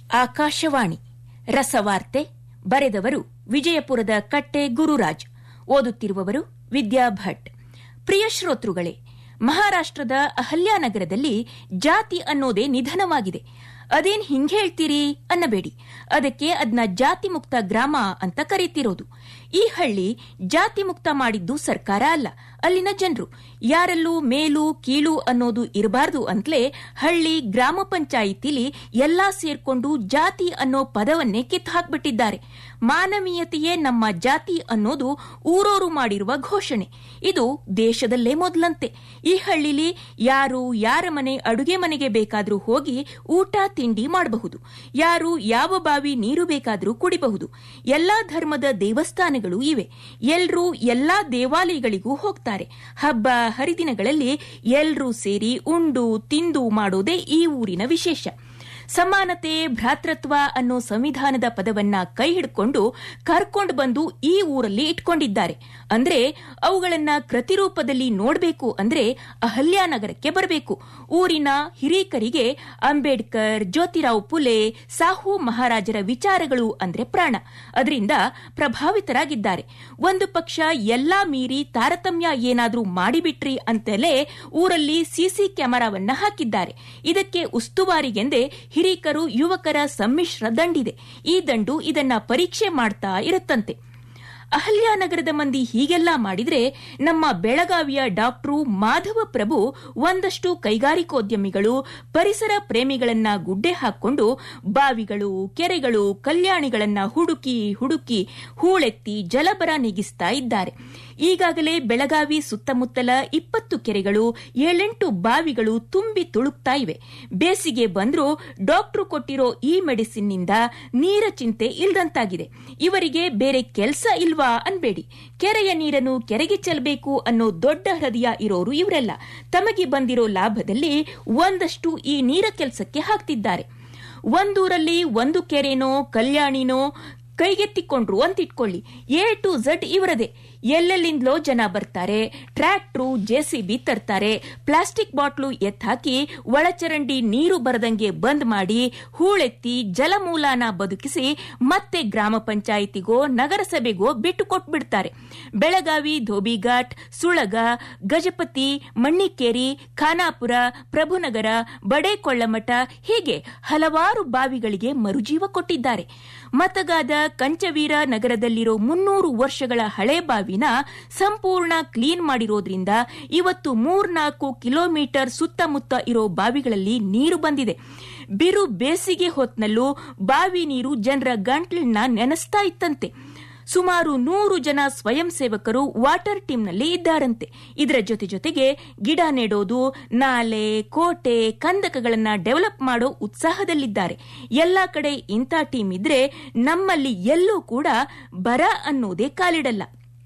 ಆಕಾಶವಾಣಿ ರಸವಾರ್ತೆ ಬರೆದವರು ವಿಜಯಪುರದ ಕಟ್ಟೆ ಗುರುರಾಜ್ ಓದುತ್ತಿರುವವರು ವಿದ್ಯಾ ಭಟ್ ಪ್ರಿಯ ಶ್ರೋತೃಗಳೇ ಮಹಾರಾಷ್ಟದ ಅಹಲ್ಯಾನಗರದಲ್ಲಿ ಜಾತಿ ಅನ್ನೋದೇ ನಿಧನವಾಗಿದೆ ಅದೇನ್ ಹಿಂಗ್ ಹೇಳ್ತೀರಿ ಅನ್ನಬೇಡಿ ಅದಕ್ಕೆ ಅದನ್ನ ಜಾತಿ ಮುಕ್ತ ಗ್ರಾಮ ಅಂತ ಕರೀತಿರೋದು ಈ ಹಳ್ಳಿ ಜಾತಿ ಮುಕ್ತ ಮಾಡಿದ್ದು ಸರ್ಕಾರ ಅಲ್ಲ ಅಲ್ಲಿನ ಜನರು ಯಾರಲ್ಲೂ ಮೇಲು ಕೀಳು ಅನ್ನೋದು ಇರಬಾರ್ದು ಅಂತಲೇ ಹಳ್ಳಿ ಗ್ರಾಮ ಪಂಚಾಯಿತಿಲಿ ಎಲ್ಲಾ ಸೇರ್ಕೊಂಡು ಜಾತಿ ಅನ್ನೋ ಪದವನ್ನೇ ಕಿತ್ತು ಹಾಕ್ಬಿಟ್ಟಿದ್ದಾರೆ ಮಾನವೀಯತೆಯೇ ನಮ್ಮ ಜಾತಿ ಅನ್ನೋದು ಊರೋರು ಮಾಡಿರುವ ಘೋಷಣೆ ಇದು ದೇಶದಲ್ಲೇ ಮೊದಲಂತೆ ಈ ಹಳ್ಳಿಲಿ ಯಾರು ಯಾರ ಮನೆ ಅಡುಗೆ ಮನೆಗೆ ಬೇಕಾದ್ರೂ ಹೋಗಿ ಊಟ ತಿಂಡಿ ಮಾಡಬಹುದು ಯಾರು ಯಾವ ಬಾವಿ ನೀರು ಬೇಕಾದ್ರೂ ಕುಡಿಬಹುದು ಎಲ್ಲಾ ಧರ್ಮದ ದೇವಸ್ಥಾನಗಳು ಇವೆ ಎಲ್ರೂ ಎಲ್ಲಾ ದೇವಾಲಯಗಳಿಗೂ ಹೋಗ್ತಾರೆ ಹಬ್ಬ ಹರಿದಿನಗಳಲ್ಲಿ ಎಲ್ರೂ ಸೇರಿ ಉಂಡು ತಿಂದು ಮಾಡೋದೇ ಈ ಊರಿನ ವಿಶೇಷ ಸಮಾನತೆ ಭ್ರಾತೃತ್ವ ಅನ್ನೋ ಸಂವಿಧಾನದ ಪದವನ್ನ ಕೈ ಹಿಡ್ಕೊಂಡು ಕರ್ಕೊಂಡು ಬಂದು ಈ ಊರಲ್ಲಿ ಇಟ್ಕೊಂಡಿದ್ದಾರೆ ಅಂದ್ರೆ ಅವುಗಳನ್ನ ಕೃತಿರೂಪದಲ್ಲಿ ನೋಡಬೇಕು ಅಂದ್ರೆ ಅಹಲ್ಯಾನಗರಕ್ಕೆ ಬರಬೇಕು ಊರಿನ ಹಿರೀಕರಿಗೆ ಅಂಬೇಡ್ಕರ್ ಜ್ಯೋತಿರಾವ್ ಪುಲೆ ಸಾಹು ಮಹಾರಾಜರ ವಿಚಾರಗಳು ಅಂದ್ರೆ ಪ್ರಾಣ ಅದರಿಂದ ಪ್ರಭಾವಿತರಾಗಿದ್ದಾರೆ ಒಂದು ಪಕ್ಷ ಎಲ್ಲಾ ಮೀರಿ ತಾರತಮ್ಯ ಏನಾದ್ರೂ ಮಾಡಿಬಿಟ್ರಿ ಅಂತಲೇ ಊರಲ್ಲಿ ಸಿಸಿ ಕ್ಯಾಮೆರಾವನ್ನ ಹಾಕಿದ್ದಾರೆ ಇದಕ್ಕೆ ಉಸ್ತುವಾರಿಗೆಂದೇ ಹಿರೀಕರು ಯುವಕರ ಸಮ್ಮಿಶ್ರ ದಂಡಿದೆ ಈ ದಂಡು ಇದನ್ನ ಪರೀಕ್ಷೆ ಮಾಡ್ತಾ ಇರುತ್ತಂತೆ ಅಹಲ್ಯಾನಗರದ ಮಂದಿ ಹೀಗೆಲ್ಲ ಮಾಡಿದ್ರೆ ನಮ್ಮ ಬೆಳಗಾವಿಯ ಡಾಕ್ಟ್ರು ಮಾಧವ ಪ್ರಭು ಒಂದಷ್ಟು ಕೈಗಾರಿಕೋದ್ಯಮಿಗಳು ಪರಿಸರ ಪ್ರೇಮಿಗಳನ್ನ ಗುಡ್ಡೆ ಹಾಕೊಂಡು ಬಾವಿಗಳು ಕೆರೆಗಳು ಕಲ್ಯಾಣಿಗಳನ್ನ ಹುಡುಕಿ ಹುಡುಕಿ ಹೂಳೆತ್ತಿ ಜಲಬರ ನೀಗಿಸ್ತಾ ಇದ್ದಾರೆ ಈಗಾಗಲೇ ಬೆಳಗಾವಿ ಸುತ್ತಮುತ್ತಲ ಇಪ್ಪತ್ತು ಕೆರೆಗಳು ಏಳೆಂಟು ಬಾವಿಗಳು ತುಂಬಿ ತುಳುಕ್ತಾ ಇವೆ ಬೇಸಿಗೆ ಬಂದ್ರೂ ಡಾಕ್ಟ್ರು ಕೊಟ್ಟಿರೋ ಈ ಮೆಡಿಸಿನ್ನಿಂದ ನೀರ ಚಿಂತೆ ಇಲ್ದಂತಾಗಿದೆ ಇವರಿಗೆ ಬೇರೆ ಕೆಲಸ ಇಲ್ವಾ ಅನ್ಬೇಡಿ ಕೆರೆಯ ನೀರನ್ನು ಕೆರೆಗೆ ಚೆಲ್ಲಬೇಕು ಅನ್ನೋ ದೊಡ್ಡ ಹೃದಯ ಇರೋರು ಇವರೆಲ್ಲ ತಮಗೆ ಬಂದಿರೋ ಲಾಭದಲ್ಲಿ ಒಂದಷ್ಟು ಈ ನೀರ ಕೆಲಸಕ್ಕೆ ಹಾಕ್ತಿದ್ದಾರೆ ಒಂದೂರಲ್ಲಿ ಒಂದು ಕೆರೆನೋ ಕಲ್ಯಾಣಿನೋ ಕೈಗೆತ್ತಿಕೊಂಡ್ರು ಅಂತಿಟ್ಕೊಳ್ಳಿ ಎ ಟು ಝಡ್ ಇವರದೇ ಎಲ್ಲೆಲ್ಲಿಂದಲೋ ಜನ ಬರ್ತಾರೆ ಟ್ರ್ಯಾಕ್ಟ್ರು ಜೆಸಿಬಿ ತರ್ತಾರೆ ಪ್ಲಾಸ್ಟಿಕ್ ಬಾಟ್ಲು ಎತ್ತಾಕಿ ಒಳಚರಂಡಿ ನೀರು ಬರದಂಗೆ ಬಂದ್ ಮಾಡಿ ಹೂಳೆತ್ತಿ ಜಲಮೂಲಾನ ಬದುಕಿಸಿ ಮತ್ತೆ ಗ್ರಾಮ ಪಂಚಾಯಿತಿಗೋ ನಗರಸಭೆಗೋ ಬಿಟ್ಟು ಕೊಟ್ಬಿಡ್ತಾರೆ ಬೆಳಗಾವಿ ಧೋಬಿಘಾಟ್ ಸುಳಗ ಗಜಪತಿ ಮಣ್ಣಿಕೇರಿ ಖಾನಾಪುರ ಪ್ರಭುನಗರ ಬಡೇಕೊಳ್ಳಮಠ ಹೀಗೆ ಹಲವಾರು ಬಾವಿಗಳಿಗೆ ಮರುಜೀವ ಕೊಟ್ಟಿದ್ದಾರೆ ಮತಗಾದ ಕಂಚವೀರ ನಗರದಲ್ಲಿರೋ ಮುನ್ನೂರು ವರ್ಷಗಳ ಹಳೆ ಬಾವಿನ ಸಂಪೂರ್ಣ ಕ್ಲೀನ್ ಮಾಡಿರೋದ್ರಿಂದ ಇವತ್ತು ಮೂರ್ನಾಲ್ಕು ಕಿಲೋಮೀಟರ್ ಸುತ್ತಮುತ್ತ ಇರೋ ಬಾವಿಗಳಲ್ಲಿ ನೀರು ಬಂದಿದೆ ಬಿರು ಬೇಸಿಗೆ ಹೊತ್ನಲ್ಲೂ ಬಾವಿ ನೀರು ಜನರ ಗಂಟ್ಲನ್ನ ನೆನೆಸ್ತಾ ಇತ್ತಂತೆ ಸುಮಾರು ನೂರು ಜನ ಸ್ವಯಂ ಸೇವಕರು ವಾಟರ್ ಟೀಮ್ನಲ್ಲಿ ಇದ್ದಾರಂತೆ ಇದರ ಜೊತೆ ಜೊತೆಗೆ ಗಿಡ ನೆಡೋದು ನಾಲೆ ಕೋಟೆ ಕಂದಕಗಳನ್ನ ಡೆವಲಪ್ ಮಾಡೋ ಉತ್ಸಾಹದಲ್ಲಿದ್ದಾರೆ ಎಲ್ಲಾ ಕಡೆ ಇಂಥ ಟೀಮ್ ಇದ್ರೆ ನಮ್ಮಲ್ಲಿ ಎಲ್ಲೂ ಕೂಡ ಬರ ಅನ್ನೋದೇ ಕಾಲಿಡಲ್ಲ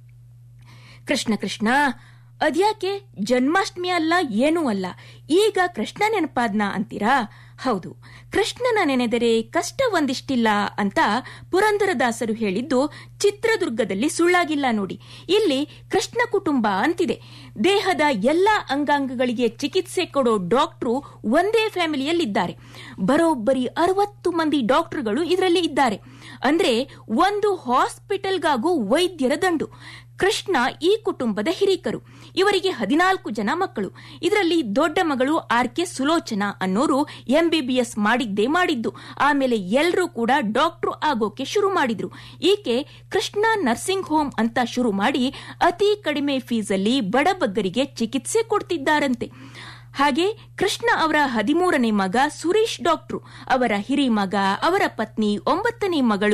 ಕೃಷ್ಣ ಕೃಷ್ಣ ಅದ್ಯಾಕೆ ಜನ್ಮಾಷ್ಟಮಿ ಅಲ್ಲ ಏನೂ ಅಲ್ಲ ಈಗ ಕೃಷ್ಣ ನೆನಪಾದ್ನ ಅಂತೀರಾ ಹೌದು ಕೃಷ್ಣನ ನೆನೆದರೆ ಕಷ್ಟ ಒಂದಿಷ್ಟಿಲ್ಲ ಅಂತ ಪುರಂದರದಾಸರು ಹೇಳಿದ್ದು ಚಿತ್ರದುರ್ಗದಲ್ಲಿ ಸುಳ್ಳಾಗಿಲ್ಲ ನೋಡಿ ಇಲ್ಲಿ ಕೃಷ್ಣ ಕುಟುಂಬ ಅಂತಿದೆ ದೇಹದ ಎಲ್ಲಾ ಅಂಗಾಂಗಗಳಿಗೆ ಚಿಕಿತ್ಸೆ ಕೊಡೋ ಡಾಕ್ಟ್ರು ಒಂದೇ ಫ್ಯಾಮಿಲಿಯಲ್ಲಿದ್ದಾರೆ ಬರೋಬ್ಬರಿ ಅರವತ್ತು ಮಂದಿ ಡಾಕ್ಟರ್ಗಳು ಇದರಲ್ಲಿ ಇದ್ದಾರೆ ಅಂದ್ರೆ ಒಂದು ಹಾಸ್ಪಿಟಲ್ಗಾಗೂ ವೈದ್ಯರ ದಂಡು ಕೃಷ್ಣ ಈ ಕುಟುಂಬದ ಹಿರೀಕರು ಇವರಿಗೆ ಹದಿನಾಲ್ಕು ಜನ ಮಕ್ಕಳು ಇದರಲ್ಲಿ ದೊಡ್ಡ ಮಗಳು ಆರ್ ಕೆ ಸುಲೋಚನಾ ಅನ್ನೋರು ಎಂಬಿಬಿಎಸ್ ಮಾಡಿದ್ದೇ ಮಾಡಿದ್ದು ಆಮೇಲೆ ಎಲ್ಲರೂ ಕೂಡ ಡಾಕ್ಟ್ರು ಆಗೋಕೆ ಶುರು ಮಾಡಿದ್ರು ಈಕೆ ಕೃಷ್ಣ ನರ್ಸಿಂಗ್ ಹೋಮ್ ಅಂತ ಶುರು ಮಾಡಿ ಅತಿ ಕಡಿಮೆ ಫೀಸಲ್ಲಿ ಬಡಬಗ್ಗರಿಗೆ ಚಿಕಿತ್ಸೆ ಕೊಡ್ತಿದ್ದಾರಂತೆ ಹಾಗೆ ಕೃಷ್ಣ ಅವರ ಹದಿಮೂರನೇ ಮಗ ಸುರೇಶ್ ಡಾಕ್ಟ್ರು ಅವರ ಹಿರಿ ಮಗ ಅವರ ಪತ್ನಿ ಒಂಬತ್ತನೇ ಮಗಳು